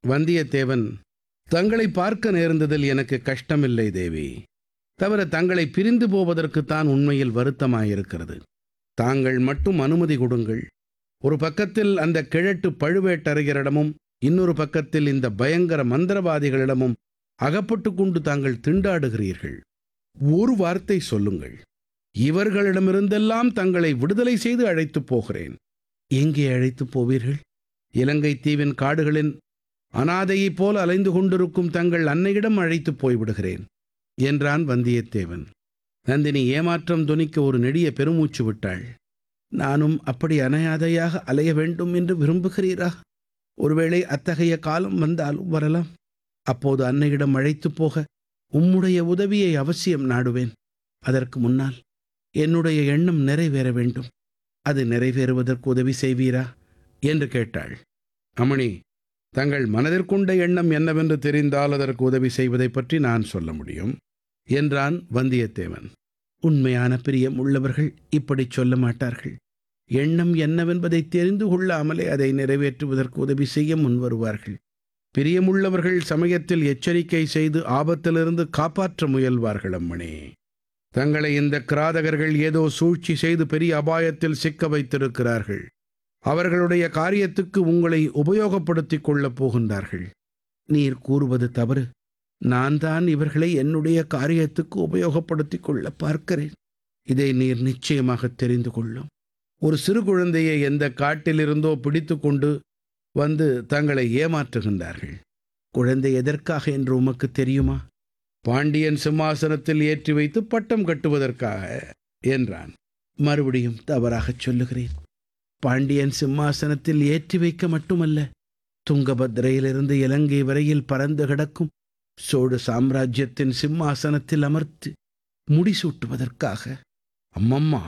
வந்தியத்தேவன் தங்களை பார்க்க நேர்ந்ததில் எனக்கு கஷ்டமில்லை தேவி தவிர தங்களை பிரிந்து போவதற்குத்தான் உண்மையில் வருத்தமாயிருக்கிறது தாங்கள் மட்டும் அனுமதி கொடுங்கள் ஒரு பக்கத்தில் அந்த கிழட்டு பழுவேட்டரையரிடமும் இன்னொரு பக்கத்தில் இந்த பயங்கர மந்திரவாதிகளிடமும் அகப்பட்டு கொண்டு தாங்கள் திண்டாடுகிறீர்கள் ஒரு வார்த்தை சொல்லுங்கள் இவர்களிடமிருந்தெல்லாம் தங்களை விடுதலை செய்து அழைத்துப் போகிறேன் எங்கே அழைத்துப் போவீர்கள் இலங்கை தீவின் காடுகளின் அனாதையைப் போல அலைந்து கொண்டிருக்கும் தங்கள் அன்னையிடம் அழைத்துப் போய்விடுகிறேன் என்றான் வந்தியத்தேவன் நந்தினி ஏமாற்றம் துணிக்க ஒரு நெடிய பெருமூச்சு விட்டாள் நானும் அப்படி அனாதையாக அலைய வேண்டும் என்று விரும்புகிறீரா ஒருவேளை அத்தகைய காலம் வந்தாலும் வரலாம் அப்போது அன்னையிடம் அழைத்துப் போக உம்முடைய உதவியை அவசியம் நாடுவேன் அதற்கு முன்னால் என்னுடைய எண்ணம் நிறைவேற வேண்டும் அது நிறைவேறுவதற்கு உதவி செய்வீரா என்று கேட்டாள் அமணி தங்கள் மனதிற்கொண்ட எண்ணம் என்னவென்று தெரிந்தால் அதற்கு உதவி செய்வதைப் பற்றி நான் சொல்ல முடியும் என்றான் வந்தியத்தேவன் உண்மையான பிரியம் உள்ளவர்கள் இப்படி சொல்ல மாட்டார்கள் எண்ணம் என்னவென்பதை தெரிந்து கொள்ளாமலே அதை நிறைவேற்றுவதற்கு உதவி செய்ய முன்வருவார்கள் பிரியமுள்ளவர்கள் சமயத்தில் எச்சரிக்கை செய்து ஆபத்திலிருந்து காப்பாற்ற முயல்வார்கள் அம்மணி தங்களை இந்த கிராதகர்கள் ஏதோ சூழ்ச்சி செய்து பெரிய அபாயத்தில் சிக்க வைத்திருக்கிறார்கள் அவர்களுடைய காரியத்துக்கு உங்களை உபயோகப்படுத்திக் கொள்ளப் போகின்றார்கள் நீர் கூறுவது தவறு நான் தான் இவர்களை என்னுடைய காரியத்துக்கு உபயோகப்படுத்திக் கொள்ள பார்க்கிறேன் இதை நீர் நிச்சயமாக தெரிந்து கொள்ளும் ஒரு சிறு குழந்தையை எந்த காட்டிலிருந்தோ பிடித்து கொண்டு வந்து தங்களை ஏமாற்றுகின்றார்கள் குழந்தை எதற்காக என்று உமக்கு தெரியுமா பாண்டியன் சிம்மாசனத்தில் ஏற்றி வைத்து பட்டம் கட்டுவதற்காக என்றான் மறுபடியும் தவறாகச் சொல்லுகிறேன் பாண்டியன் சிம்மாசனத்தில் ஏற்றி வைக்க மட்டுமல்ல துங்கபத்ரையிலிருந்து இலங்கை வரையில் பறந்து கிடக்கும் சோழ சாம்ராஜ்யத்தின் சிம்மாசனத்தில் அமர்த்து முடிசூட்டுவதற்காக அம்மம்மா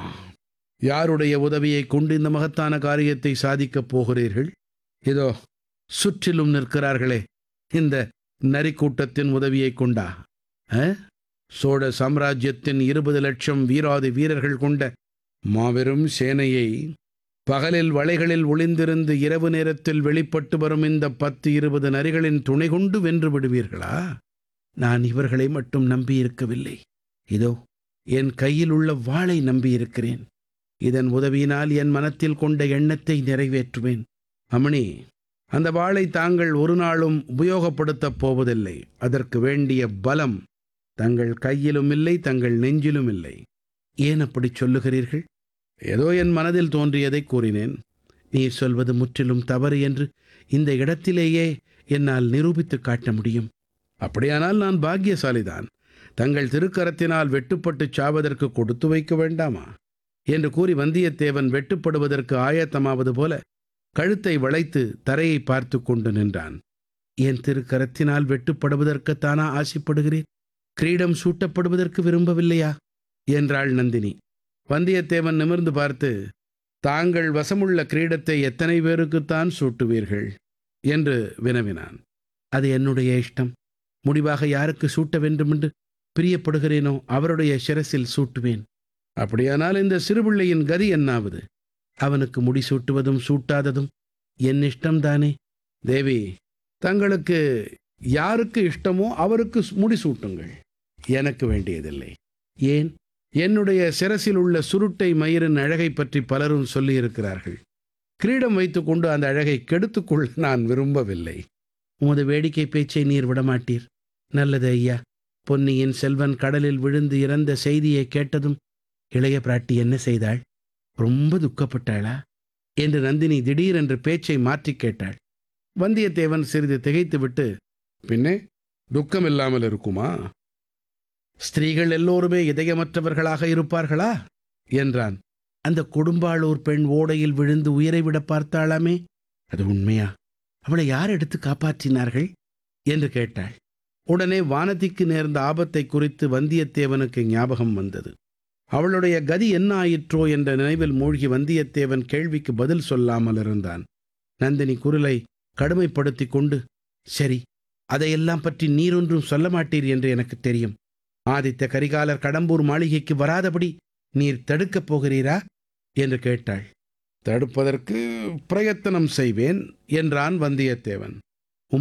யாருடைய உதவியை கொண்டு இந்த மகத்தான காரியத்தை சாதிக்கப் போகிறீர்கள் இதோ சுற்றிலும் நிற்கிறார்களே இந்த நரிக்கூட்டத்தின் உதவியை கொண்டா அ? சோழ சாம்ராஜ்யத்தின் இருபது லட்சம் வீராதி வீரர்கள் கொண்ட மாபெரும் சேனையை பகலில் வளைகளில் ஒளிந்திருந்து இரவு நேரத்தில் வெளிப்பட்டு வரும் இந்த பத்து இருபது நரிகளின் துணை கொண்டு வென்று விடுவீர்களா நான் இவர்களை மட்டும் நம்பியிருக்கவில்லை இதோ என் கையில் உள்ள வாளை நம்பியிருக்கிறேன் இதன் உதவியினால் என் மனத்தில் கொண்ட எண்ணத்தை நிறைவேற்றுவேன் அமணி அந்த வாளை தாங்கள் ஒரு நாளும் உபயோகப்படுத்தப் போவதில்லை அதற்கு வேண்டிய பலம் தங்கள் கையிலும் இல்லை தங்கள் நெஞ்சிலும் இல்லை ஏன் அப்படி சொல்லுகிறீர்கள் ஏதோ என் மனதில் தோன்றியதை கூறினேன் நீர் சொல்வது முற்றிலும் தவறு என்று இந்த இடத்திலேயே என்னால் நிரூபித்துக் காட்ட முடியும் அப்படியானால் நான் பாக்கியசாலிதான் தங்கள் திருக்கரத்தினால் வெட்டுப்பட்டுச் சாவதற்கு கொடுத்து வைக்க வேண்டாமா என்று கூறி வந்தியத்தேவன் வெட்டுப்படுவதற்கு ஆயத்தமாவது போல கழுத்தை வளைத்து தரையை பார்த்து கொண்டு நின்றான் என் திருக்கரத்தினால் வெட்டுப்படுவதற்குத்தானா ஆசைப்படுகிறேன் கிரீடம் சூட்டப்படுவதற்கு விரும்பவில்லையா என்றாள் நந்தினி வந்தியத்தேவன் நிமிர்ந்து பார்த்து தாங்கள் வசமுள்ள கிரீடத்தை எத்தனை பேருக்குத்தான் சூட்டுவீர்கள் என்று வினவினான் அது என்னுடைய இஷ்டம் முடிவாக யாருக்கு சூட்ட வேண்டுமென்று பிரியப்படுகிறேனோ அவருடைய சிரசில் சூட்டுவேன் அப்படியானால் இந்த சிறுபிள்ளையின் கதி என்னாவது அவனுக்கு முடி சூட்டுவதும் சூட்டாததும் என் இஷ்டம்தானே தேவி தங்களுக்கு யாருக்கு இஷ்டமோ அவருக்கு முடி சூட்டுங்கள் எனக்கு வேண்டியதில்லை ஏன் என்னுடைய சிரசில் உள்ள சுருட்டை மயிரின் அழகை பற்றி பலரும் சொல்லியிருக்கிறார்கள் கிரீடம் வைத்துக்கொண்டு அந்த அழகை கெடுத்துக்கொள்ள நான் விரும்பவில்லை உமது வேடிக்கை பேச்சை நீர் விடமாட்டீர் நல்லது ஐயா பொன்னியின் செல்வன் கடலில் விழுந்து இறந்த செய்தியை கேட்டதும் இளைய பிராட்டி என்ன செய்தாள் ரொம்ப துக்கப்பட்டாளா என்று நந்தினி திடீரென்று பேச்சை மாற்றிக் கேட்டாள் வந்தியத்தேவன் சிறிது திகைத்துவிட்டு பின்னே துக்கம் இல்லாமல் இருக்குமா ஸ்திரீகள் எல்லோருமே இதயமற்றவர்களாக இருப்பார்களா என்றான் அந்த கொடும்பாளூர் பெண் ஓடையில் விழுந்து உயிரை விட பார்த்தாளாமே அது உண்மையா அவளை யார் எடுத்து காப்பாற்றினார்கள் என்று கேட்டாள் உடனே வானதிக்கு நேர்ந்த ஆபத்தை குறித்து வந்தியத்தேவனுக்கு ஞாபகம் வந்தது அவளுடைய கதி என்ன ஆயிற்றோ என்ற நினைவில் மூழ்கி வந்தியத்தேவன் கேள்விக்கு பதில் சொல்லாமல் இருந்தான் நந்தினி குரலை கடுமைப்படுத்தி கொண்டு சரி அதையெல்லாம் பற்றி நீரொன்றும் சொல்ல மாட்டீர் என்று எனக்கு தெரியும் ஆதித்த கரிகாலர் கடம்பூர் மாளிகைக்கு வராதபடி நீர் தடுக்கப் போகிறீரா என்று கேட்டாள் தடுப்பதற்கு பிரயத்தனம் செய்வேன் என்றான் வந்தியத்தேவன்